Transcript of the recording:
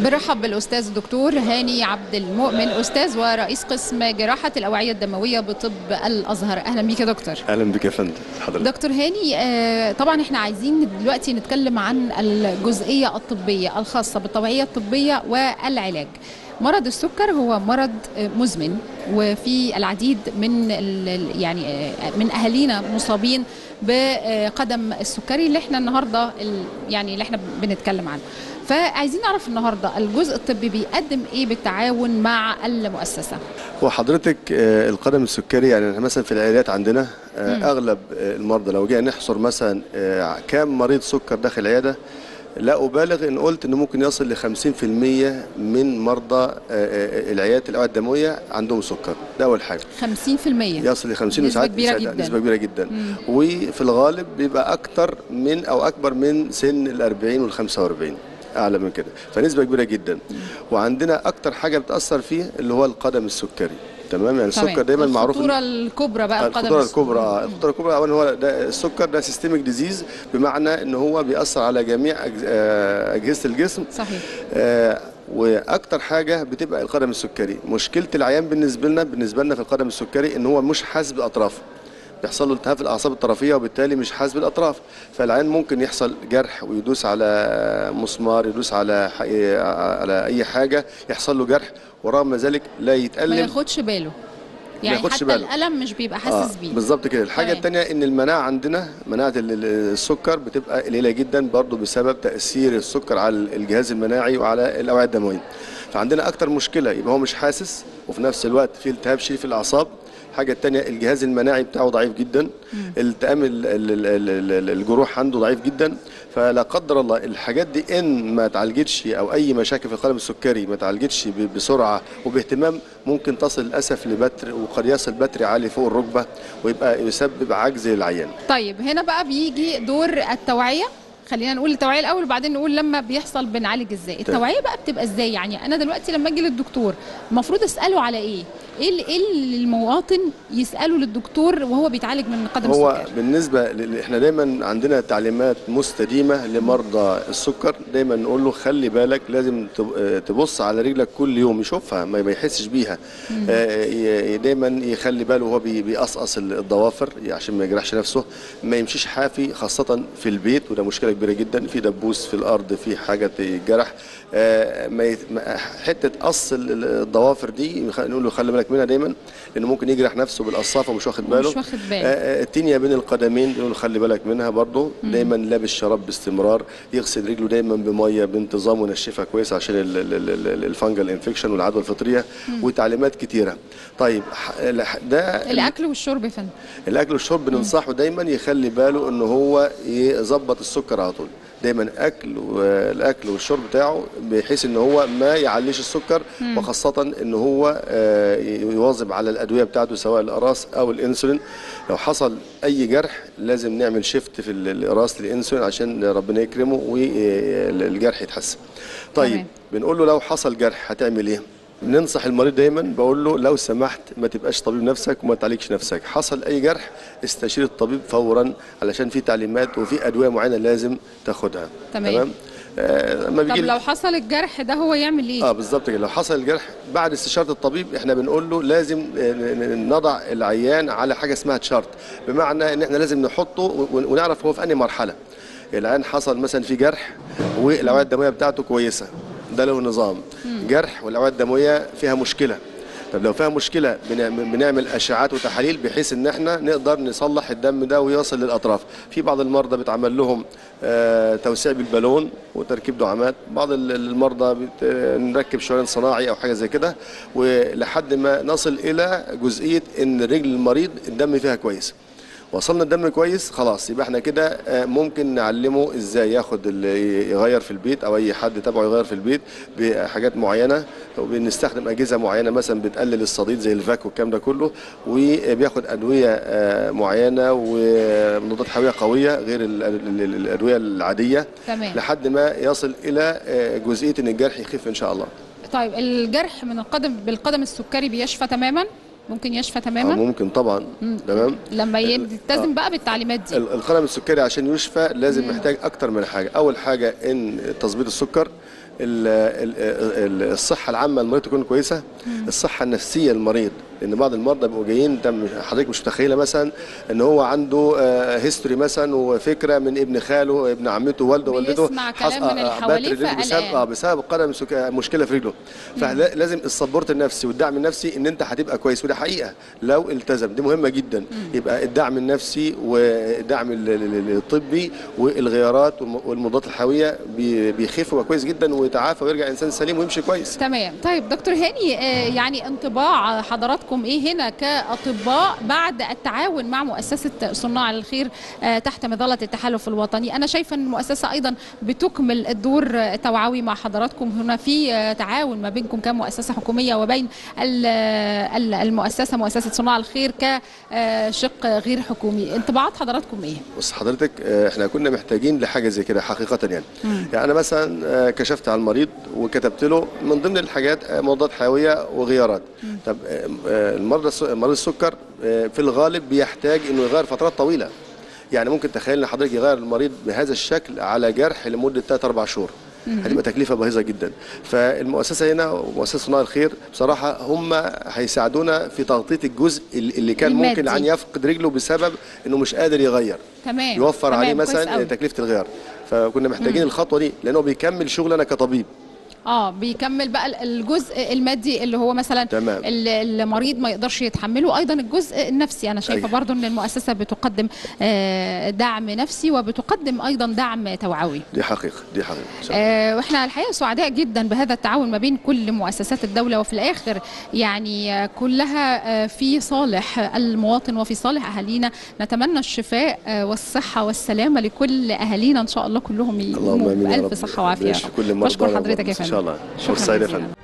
برحب بالاستاذ الدكتور هاني عبد المؤمن استاذ ورئيس قسم جراحه الاوعيه الدمويه بطب الازهر اهلا بيك يا دكتور اهلا بك يا فندم حضرتك دكتور هاني آه، طبعا احنا عايزين دلوقتي نتكلم عن الجزئيه الطبيه الخاصه بالطوعيه الطبيه والعلاج مرض السكر هو مرض آه، مزمن وفي العديد من ال- يعني آه، من اهالينا مصابين بقدم السكري اللي احنا النهارده ال- يعني اللي احنا بنتكلم عنه فعايزين نعرف النهارده الجزء الطبي بيقدم ايه بالتعاون مع المؤسسه هو حضرتك آه، القدم السكري يعني إحنا مثلا في العيادات عندنا آه، اغلب آه، المرضى لو جينا نحصر مثلا آه، كام مريض سكر داخل العياده لا ابالغ ان قلت انه ممكن يصل ل 50% من مرضى آه، آه، العيادات الاوعيه الدمويه عندهم سكر ده اول حاجه 50% يصل ل 50 نسبة وساعات كبيرة ساعات- جداً. نسبه كبيره جدا وفي الغالب بيبقى اكتر من او اكبر من سن ال 40 وال 45 اعلى من كده فنسبه كبيره جدا وعندنا اكتر حاجه بتاثر فيه اللي هو القدم السكري تمام يعني السكر دايما معروف إن- الخطوره الكبرى بقى القدم الخطوره السكري. الكبرى آه، الخطوره الكبرى اولا هو ده السكر ده سيستميك ديزيز بمعنى ان هو بيأثر على جميع أجز- آه، اجهزه الجسم صحيح آه، واكتر حاجه بتبقى القدم السكري مشكله العيان بالنسبه لنا بالنسبه لنا في القدم السكري ان هو مش حاسس باطرافه بيحصل له التهاب في الاعصاب الطرفيه وبالتالي مش حاسس بالاطراف فالعيان ممكن يحصل جرح ويدوس على مسمار يدوس على ح- على اي حاجه يحصل له جرح ورغم ذلك لا ما يتألم ياخدش باله يعني ياخدش حتى باله. الالم مش بيبقى حاسس بيه بالظبط كده الحاجه تمام. الثانيه ان المناعه عندنا مناعه ال- ال- السكر بتبقى قليله جدا برضو بسبب تاثير السكر على الجهاز المناعي وعلى الاوعيه الدمويه فعندنا اكتر مشكله يبقى هو مش حاسس وفي نفس الوقت في التهاب شديد في الاعصاب الحاجة التانية الجهاز المناعي بتاعه ضعيف جدا التئام ال- ال- ال- ال- الجروح عنده ضعيف جدا فلا قدر الله الحاجات دي ان ما اتعالجتش او اي مشاكل في القلم السكري ما اتعالجتش ب- بسرعه وباهتمام ممكن تصل للاسف لبتر وقد يصل بتر عالي فوق الركبه ويبقى يسبب عجز للعيان طيب هنا بقى بيجي دور التوعيه خلينا نقول التوعيه الاول وبعدين نقول لما بيحصل بنعالج ازاي التوعيه بقى بتبقى ازاي يعني انا دلوقتي لما اجي للدكتور المفروض اساله على ايه ايه ال- ايه اللي المواطن يساله للدكتور وهو بيتعالج من قدم هو السكري بالنسبه ل- احنا دايما عندنا تعليمات مستديمه لمرضى السكر دايما نقول له خلي بالك لازم تب- آه، تبص على رجلك كل يوم يشوفها ما ما يحسش بيها آه، ي- دايما يخلي باله وهو بي- بيقصقص ال- الضوافر عشان ما يجرحش نفسه ما يمشيش حافي خاصه في البيت وده مشكله كبيره جدا في دبوس في الارض في حاجه يتجرح آه، ما يت- ما- حته قص ال- ال- الضوافر دي يخ- نقول له خلي بالك منها دايما لانه ممكن يجرح نفسه بالقصافه ومش واخد باله مش واخد باله. آه، آه، التينيا بين القدمين نقول له خلي بالك منها برضه دايما لابس شراب باستمرار يغسل رجله دايما بميه بانتظام وينشفها كويس عشان ال- ال- ال- ال- الفنجل انفكشن والعدوى الفطريه وتعليمات كتيره طيب ح- ال- ده الاكل والشرب يا فندم الاكل والشرب بننصحه دايما يخلي باله ان هو يظبط السكر على طول دايما اكل والاكل والشرب بتاعه بحيث ان هو ما يعليش السكر وخاصه ان هو آه، يواظب على الادويه بتاعته سواء الاقراص او الانسولين لو حصل اي جرح لازم نعمل شيفت في ال- الاقراص للانسولين عشان ربنا يكرمه والجرح يتحسن طيب تمام. بنقول له لو حصل جرح هتعمل ايه بننصح المريض دايما بقول له لو سمحت ما تبقاش طبيب نفسك وما تعالجش نفسك حصل اي جرح استشير الطبيب فورا علشان في تعليمات وفي ادويه معينه لازم تاخدها تمام. آه لما طب بيجي لو حصل الجرح ده هو يعمل ايه اه بالظبط كده لو حصل الجرح بعد استشاره الطبيب احنا بنقول له لازم آه، ن- ن- نضع العيان على حاجه اسمها تشارت بمعنى ان احنا لازم نحطه و- ونعرف هو في انهي مرحله العيان حصل مثلا في جرح والاوعيه الدمويه بتاعته كويسه ده له نظام جرح والاوعيه الدمويه فيها مشكله طب لو فيها مشكله بنعمل, بنعمل اشعات وتحاليل بحيث ان احنا نقدر نصلح الدم ده ويصل للاطراف في بعض المرضى بيتعمل لهم آه، توسيع بالبالون وتركيب دعامات بعض ال- المرضى بت- نركب شريان صناعي او حاجه زي كده ولحد ما نصل الى جزئيه ان رجل المريض الدم فيها كويس وصلنا الدم كويس خلاص يبقى احنا كده آه، ممكن نعلمه ازاي ياخد ال- يغير في البيت او اي حد تبعه يغير في البيت بحاجات معينه وبنستخدم اجهزه معينه مثلا بتقلل الصديد زي الفاك والكلام ده كله وبياخد ادويه آه، معينه ومضادات حيويه قويه غير ال- ال- ال- الادويه العاديه تمام لحد ما يصل الى آه، جزئيه ان الجرح يخف ان شاء الله طيب الجرح من القدم بالقدم السكري بيشفى تماما ممكن يشفى آه، تماما ممكن طبعا تمام لما يلتزم بقى بالتعليمات دي ال- القلم السكري عشان يشفى لازم محتاج اكتر من حاجه اول حاجه ان تظبيط السكر ال- ال- ال- الصحه العامه للمريض تكون كويسه الصحه النفسيه للمريض لان بعض المرضى بيبقوا جايين انت مش- حضرتك مش متخيله مثلا ان هو عنده هيستوري مثلا وفكره من ابن خاله ابن عمته والده والدته بيسمع كلام حص- من آه، اللي بات حواليه رجله بسبب فقلقان. اه بسبب قدم سك- مشكله في رجله فلازم السبورت النفسي والدعم النفسي ان انت هتبقى كويس وده حقيقه لو التزم دي مهمه جدا يبقى الدعم النفسي والدعم ال- ال- ال- الطبي والغيارات والم- والمضادات الحيويه بي- بيخف ويبقى كويس جدا ويتعافى ويرجع انسان سليم ويمشي كويس تمام طيب دكتور هاني آه، يعني انطباع حضراتكم ايه هنا كاطباء بعد التعاون مع مؤسسه صناع الخير آه، تحت مظله التحالف الوطني انا شايفه ان المؤسسه ايضا بتكمل الدور التوعوي مع حضراتكم هنا في آه، تعاون ما بينكم كمؤسسه حكوميه وبين ال- ال- المؤسسه مؤسسه صناع الخير كشق غير حكومي انطباعات حضراتكم ايه بص حضرتك آه، احنا كنا محتاجين لحاجه زي كده حقيقه يعني يعني انا مثلا آه، كشفت على المريض وكتبت له من ضمن الحاجات آه، مضادات حيويه وغيارات طب آه، آه، المرضى الس- مريض السكر آه، في الغالب بيحتاج انه يغير فترات طويله يعني ممكن تخيل ان حضرتك يغير المريض بهذا الشكل على جرح لمده 3 4 شهور هتبقى تكلفه باهظه جدا فالمؤسسه هنا ومؤسسه صناع الخير بصراحه هم هيساعدونا في تغطيه الجزء اللي اللي كان ممكن المادي. العيان يفقد رجله بسبب انه مش قادر يغير تمام يوفر تمام، عليه كويس مثلا قوي. تكلفه الغيار فكنا محتاجين الخطوه دي لانه بيكمل شغل انا كطبيب اه بيكمل بقى الجزء المادي اللي هو مثلا تمام. ال- المريض ما يقدرش يتحمله ايضا الجزء النفسي انا شايفه أيوة. برضو ان المؤسسه بتقدم آه، دعم نفسي وبتقدم ايضا دعم توعوي دي حقيقه دي حقيقه إن شاء الله. آه، واحنا الحقيقه سعداء جدا بهذا التعاون ما بين كل مؤسسات الدوله وفي الاخر يعني آه، كلها آه، في صالح المواطن وفي صالح اهالينا نتمنى الشفاء آه، والصحه والسلامه لكل اهالينا ان شاء الله كلهم اللهم امين يا بألف رب صحه وعافيه يا يشفي رب. كل مرضى بشكر حضرتك يا ان فندم شاء الله شكرا فرصة سعيدة يا جزيلا. فندم